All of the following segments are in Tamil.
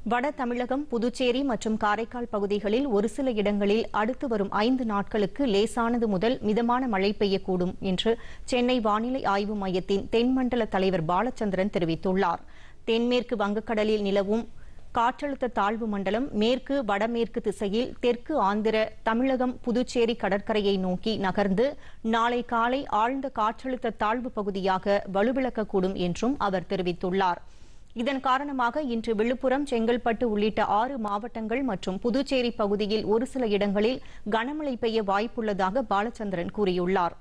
வட தமிழகம் புதுச்சேரி மற்றும் காரைக்கால் பகுதிகளில் ஒரு சில இடங்களில் அடுத்து வரும் ஐந்து நாட்களுக்கு லேசானது முதல் மிதமான மழை பெய்யக்கூடும் என்று சென்னை வானிலை ஆய்வு மையத்தின் தென்மண்டல தலைவர் பாலச்சந்திரன் தெரிவித்துள்ளார் தென்மேற்கு வங்கக்கடலில் நிலவும் காற்றழுத்த தாழ்வு மண்டலம் மேற்கு வடமேற்கு திசையில் தெற்கு ஆந்திர தமிழகம் புதுச்சேரி கடற்கரையை நோக்கி நகர்ந்து நாளை காலை ஆழ்ந்த காற்றழுத்த தாழ்வு பகுதியாக வலுவிழக்கக்கூடும் என்றும் அவர் தெரிவித்துள்ளார் இதன் காரணமாக இன்று விழுப்புரம் செங்கல்பட்டு உள்ளிட்ட ஆறு மாவட்டங்கள் மற்றும் புதுச்சேரி பகுதியில் ஒரு சில இடங்களில் கனமழை பெய்ய வாய்ப்புள்ளதாக பாலச்சந்திரன் கூறியுள்ளார்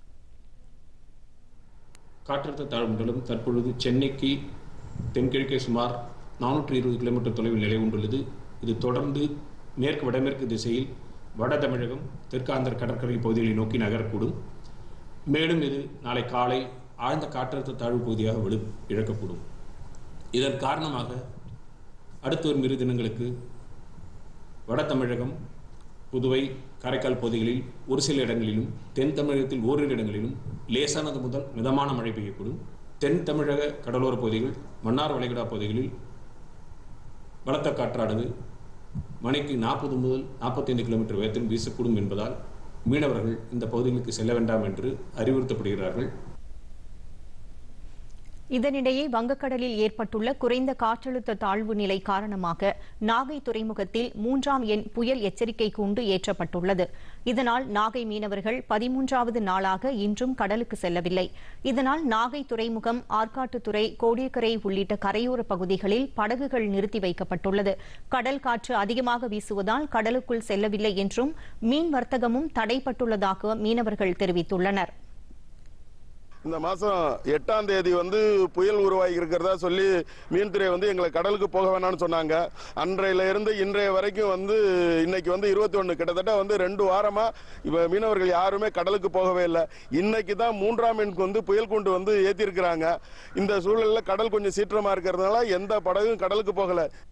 காற்றழுத்த தாழ்வு மண்டலம் தற்பொழுது சென்னைக்கு தென்கிழக்கே சுமார் நானூற்றி இருபது கிலோமீட்டர் தொலைவில் நிலை கொண்டுள்ளது இது தொடர்ந்து மேற்கு வடமேற்கு திசையில் வட தமிழகம் தெற்காந்திர கடற்கரை பகுதிகளை நோக்கி நகரக்கூடும் மேலும் இது நாளை காலை ஆழ்ந்த காற்றழுத்த தாழ்வு பகுதியாக வலு இழக்கக்கூடும் இதன் காரணமாக அடுத்து வரும் இரு தினங்களுக்கு வட தமிழகம் புதுவை காரைக்கால் பகுதிகளில் ஒரு சில இடங்களிலும் தென் தமிழகத்தில் ஓரிரு இடங்களிலும் லேசானது முதல் மிதமான மழை பெய்யக்கூடும் தென் தமிழக கடலோர பகுதிகள் மன்னார் வளைகுடா பகுதிகளில் பலத்த காற்றானது மணிக்கு நாற்பது முதல் நாற்பத்தைந்து கிலோமீட்டர் வேகத்தில் வீசக்கூடும் என்பதால் மீனவர்கள் இந்த பகுதிகளுக்கு செல்ல வேண்டாம் என்று அறிவுறுத்தப்படுகிறார்கள் இதனிடையே வங்கக்கடலில் ஏற்பட்டுள்ள குறைந்த காற்றழுத்த தாழ்வு நிலை காரணமாக நாகை துறைமுகத்தில் மூன்றாம் எண் புயல் எச்சரிக்கை கூண்டு ஏற்றப்பட்டுள்ளது இதனால் நாகை மீனவர்கள் பதிமூன்றாவது நாளாக இன்றும் கடலுக்கு செல்லவில்லை இதனால் நாகை துறைமுகம் ஆற்காட்டுத்துறை கோடியக்கரை உள்ளிட்ட கரையோர பகுதிகளில் படகுகள் நிறுத்தி வைக்கப்பட்டுள்ளது கடல் காற்று அதிகமாக வீசுவதால் கடலுக்குள் செல்லவில்லை என்றும் மீன் வர்த்தகமும் தடைப்பட்டுள்ளதாக மீனவர்கள் தெரிவித்துள்ளனர் இந்த மாசம் எட்டாம் தேதி வந்து புயல் உருவாகி இருக்கிறதா சொல்லி மீன்துறை வந்து எங்களை கடலுக்கு போக வேணாம்னு சொன்னாங்க அன்றையில இருந்து இன்றைய வரைக்கும் வந்து இன்னைக்கு வந்து இருபத்தி ஒன்று கிட்டத்தட்ட வந்து ரெண்டு வாரமா இப்ப மீனவர்கள் யாருமே கடலுக்கு போகவே இல்லை இன்னைக்கு தான் மூன்றாம் எண்ணுக்கு வந்து புயல் கூண்டு வந்து ஏத்தி இருக்கிறாங்க இந்த சூழல்ல கடல் கொஞ்சம் சீற்றமா இருக்கிறதுனால எந்த படகும் கடலுக்கு போகல